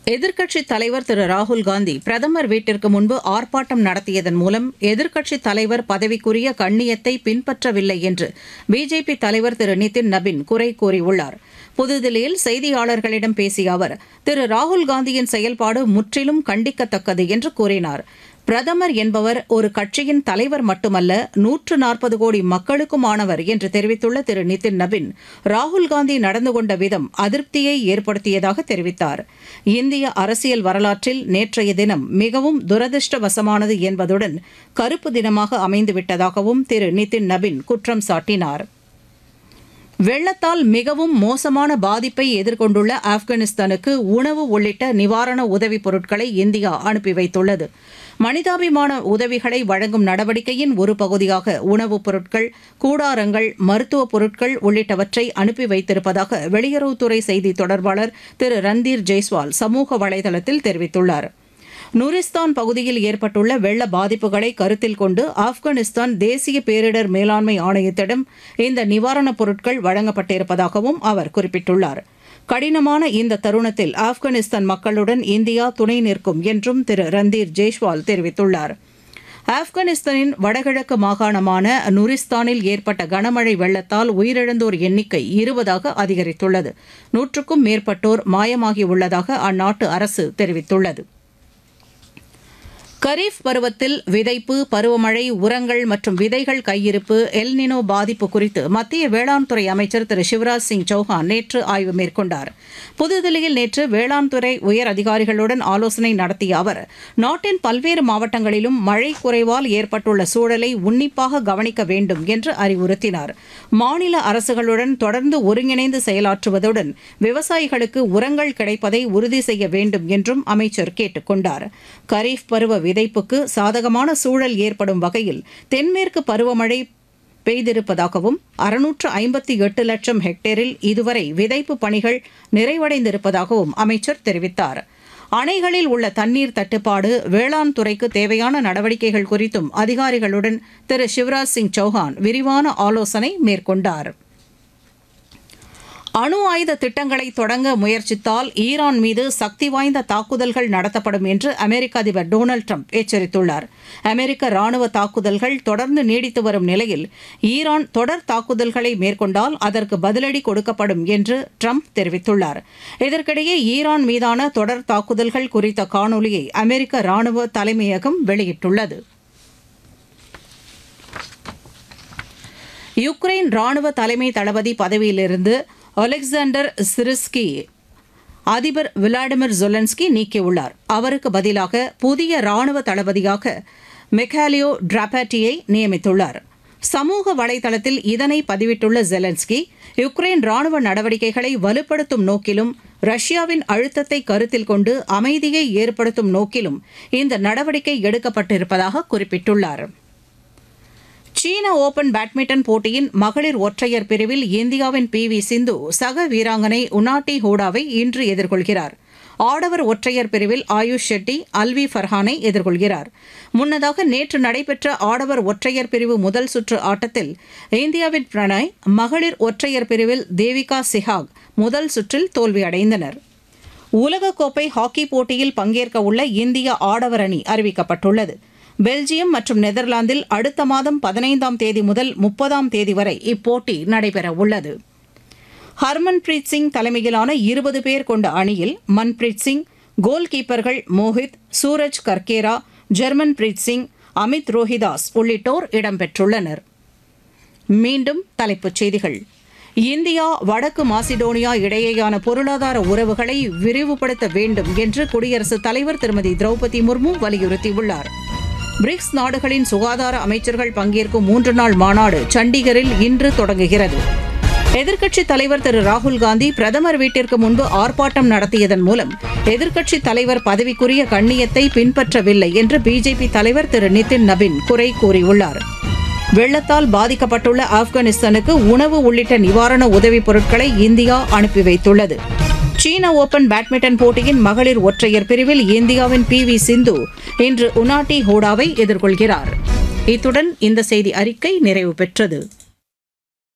எதிர்க்கட்சித் தலைவர் திரு ராகுல் காந்தி பிரதமர் வீட்டிற்கு முன்பு ஆர்ப்பாட்டம் நடத்தியதன் மூலம் எதிர்க்கட்சித் தலைவர் பதவிக்குரிய கண்ணியத்தை பின்பற்றவில்லை என்று பிஜேபி தலைவர் திரு நிதின் நபின் குறை கூறியுள்ளார் புதுதில்லியில் செய்தியாளர்களிடம் பேசிய அவர் திரு ராகுல் காந்தியின் செயல்பாடு முற்றிலும் கண்டிக்கத்தக்கது என்று கூறினார் பிரதமர் என்பவர் ஒரு கட்சியின் தலைவர் மட்டுமல்ல நூற்று நாற்பது கோடி மக்களுக்குமானவர் என்று தெரிவித்துள்ள திரு நிதின் நபின் ராகுல் காந்தி நடந்து கொண்ட விதம் அதிருப்தியை ஏற்படுத்தியதாக தெரிவித்தார் இந்திய அரசியல் வரலாற்றில் நேற்றைய தினம் மிகவும் துரதிருஷ்டவசமானது என்பதுடன் கருப்பு தினமாக அமைந்துவிட்டதாகவும் திரு நிதின் நபின் குற்றம் சாட்டினார் வெள்ளத்தால் மிகவும் மோசமான பாதிப்பை எதிர்கொண்டுள்ள ஆப்கானிஸ்தானுக்கு உணவு உள்ளிட்ட நிவாரண உதவிப் பொருட்களை இந்தியா அனுப்பி வைத்துள்ளது மனிதாபிமான உதவிகளை வழங்கும் நடவடிக்கையின் ஒரு பகுதியாக உணவுப் பொருட்கள் கூடாரங்கள் மருத்துவப் பொருட்கள் உள்ளிட்டவற்றை அனுப்பி வைத்திருப்பதாக வெளியுறவுத்துறை செய்தி தொடர்பாளர் திரு ரந்தீர் ஜெய்ஸ்வால் சமூக வலைதளத்தில் தெரிவித்துள்ளார் நூரிஸ்தான் பகுதியில் ஏற்பட்டுள்ள வெள்ள பாதிப்புகளை கருத்தில் கொண்டு ஆப்கானிஸ்தான் தேசிய பேரிடர் மேலாண்மை ஆணையத்திடம் இந்த நிவாரணப் பொருட்கள் வழங்கப்பட்டிருப்பதாகவும் அவர் குறிப்பிட்டுள்ளார் கடினமான இந்த தருணத்தில் ஆப்கானிஸ்தான் மக்களுடன் இந்தியா துணை நிற்கும் என்றும் திரு ரந்தீர் ஜெய்ஷ்வால் தெரிவித்துள்ளார் ஆப்கானிஸ்தானின் வடகிழக்கு மாகாணமான நுரிஸ்தானில் ஏற்பட்ட கனமழை வெள்ளத்தால் உயிரிழந்தோர் எண்ணிக்கை இருபதாக அதிகரித்துள்ளது நூற்றுக்கும் மேற்பட்டோர் மாயமாகியுள்ளதாக அந்நாட்டு அரசு தெரிவித்துள்ளது கரீஃப் பருவத்தில் விதைப்பு பருவமழை உரங்கள் மற்றும் விதைகள் கையிருப்பு எல்னினோ பாதிப்பு குறித்து மத்திய வேளாண் துறை அமைச்சர் திரு சிவராஜ் சிங் சௌஹான் நேற்று ஆய்வு மேற்கொண்டார் புதுதில்லியில் நேற்று வேளாண் துறை உயர் அதிகாரிகளுடன் ஆலோசனை நடத்திய அவர் நாட்டின் பல்வேறு மாவட்டங்களிலும் மழை குறைவால் ஏற்பட்டுள்ள சூழலை உன்னிப்பாக கவனிக்க வேண்டும் என்று அறிவுறுத்தினார் மாநில அரசுகளுடன் தொடர்ந்து ஒருங்கிணைந்து செயலாற்றுவதுடன் விவசாயிகளுக்கு உரங்கள் கிடைப்பதை உறுதி செய்ய வேண்டும் என்றும் அமைச்சர் கேட்டுக் கொண்டார் கரீஃப் பருவ விதைப்புக்கு சாதகமான சூழல் ஏற்படும் வகையில் தென்மேற்கு பருவமழை பெய்திருப்பதாகவும் அறுநூற்று ஐம்பத்தி எட்டு லட்சம் ஹெக்டேரில் இதுவரை விதைப்பு பணிகள் நிறைவடைந்திருப்பதாகவும் அமைச்சர் தெரிவித்தார் அணைகளில் உள்ள தண்ணீர் தட்டுப்பாடு வேளாண் துறைக்கு தேவையான நடவடிக்கைகள் குறித்தும் அதிகாரிகளுடன் திரு சிவராஜ் சிங் சௌஹான் விரிவான ஆலோசனை மேற்கொண்டார் அணு ஆயுத திட்டங்களை தொடங்க முயற்சித்தால் ஈரான் மீது சக்தி வாய்ந்த தாக்குதல்கள் நடத்தப்படும் என்று அமெரிக்க அதிபர் டொனால்டு ட்ரம்ப் எச்சரித்துள்ளார் அமெரிக்க ராணுவ தாக்குதல்கள் தொடர்ந்து நீடித்து வரும் நிலையில் ஈரான் தொடர் தாக்குதல்களை மேற்கொண்டால் அதற்கு பதிலடி கொடுக்கப்படும் என்று ட்ரம்ப் தெரிவித்துள்ளார் இதற்கிடையே ஈரான் மீதான தொடர் தாக்குதல்கள் குறித்த காணொலியை அமெரிக்க ராணுவ தலைமையகம் வெளியிட்டுள்ளது யுக்ரைன் ராணுவ தலைமை தளபதி பதவியிலிருந்து ஒலெக்சாண்டர் சிரிஸ்கி அதிபர் விளாடிமிர் ஜொலன்ஸ்கி நீக்கியுள்ளார் அவருக்கு பதிலாக புதிய ராணுவ தளபதியாக மெக்காலியோ டிராபாட்டியை நியமித்துள்ளார் சமூக வலைதளத்தில் இதனை பதிவிட்டுள்ள ஜெலன்ஸ்கி யுக்ரைன் ராணுவ நடவடிக்கைகளை வலுப்படுத்தும் நோக்கிலும் ரஷ்யாவின் அழுத்தத்தை கருத்தில் கொண்டு அமைதியை ஏற்படுத்தும் நோக்கிலும் இந்த நடவடிக்கை எடுக்கப்பட்டிருப்பதாக குறிப்பிட்டுள்ளார் சீன ஓபன் பேட்மிண்டன் போட்டியின் மகளிர் ஒற்றையர் பிரிவில் இந்தியாவின் பி வி சிந்து சக வீராங்கனை உனாட்டி ஹூடாவை இன்று எதிர்கொள்கிறார் ஆடவர் ஒற்றையர் பிரிவில் ஆயுஷ் ஷெட்டி அல்வி ஃபர்ஹானை எதிர்கொள்கிறார் முன்னதாக நேற்று நடைபெற்ற ஆடவர் ஒற்றையர் பிரிவு முதல் சுற்று ஆட்டத்தில் இந்தியாவின் பிரணாய் மகளிர் ஒற்றையர் பிரிவில் தேவிகா சிஹாக் முதல் சுற்றில் தோல்வியடைந்தனர் உலகக்கோப்பை ஹாக்கி போட்டியில் பங்கேற்க உள்ள இந்திய ஆடவர் அணி அறிவிக்கப்பட்டுள்ளது பெல்ஜியம் மற்றும் நெதர்லாந்தில் அடுத்த மாதம் பதினைந்தாம் தேதி முதல் முப்பதாம் தேதி வரை இப்போட்டி நடைபெறவுள்ளது ஹர்மன்பிரீத் சிங் தலைமையிலான இருபது பேர் கொண்ட அணியில் மன்பிரீத் சிங் கோல் கீப்பர்கள் மோஹித் சூரஜ் கர்கேரா ஜெர்மன் பிரீத் சிங் அமித் ரோஹிதாஸ் உள்ளிட்டோர் இடம்பெற்றுள்ளனர் மீண்டும் தலைப்புச் செய்திகள் இந்தியா வடக்கு மாசிடோனியா இடையேயான பொருளாதார உறவுகளை விரிவுபடுத்த வேண்டும் என்று குடியரசுத் தலைவர் திருமதி திரௌபதி முர்மு வலியுறுத்தியுள்ளார் பிரிக்ஸ் நாடுகளின் சுகாதார அமைச்சர்கள் பங்கேற்கும் மூன்று நாள் மாநாடு சண்டிகரில் இன்று தொடங்குகிறது எதிர்க்கட்சித் தலைவர் திரு ராகுல் காந்தி பிரதமர் வீட்டிற்கு முன்பு ஆர்ப்பாட்டம் நடத்தியதன் மூலம் எதிர்க்கட்சித் தலைவர் பதவிக்குரிய கண்ணியத்தை பின்பற்றவில்லை என்று பிஜேபி தலைவர் திரு நிதின் நபின் குறை கூறியுள்ளார் வெள்ளத்தால் பாதிக்கப்பட்டுள்ள ஆப்கானிஸ்தானுக்கு உணவு உள்ளிட்ட நிவாரண உதவிப் பொருட்களை இந்தியா அனுப்பி வைத்துள்ளது சீன ஓபன் பேட்மிண்டன் போட்டியின் மகளிர் ஒற்றையர் பிரிவில் இந்தியாவின் பி வி சிந்து இன்று உனாட்டி ஹோடாவை எதிர்கொள்கிறார் இத்துடன் இந்த செய்தி அறிக்கை நிறைவு பெற்றது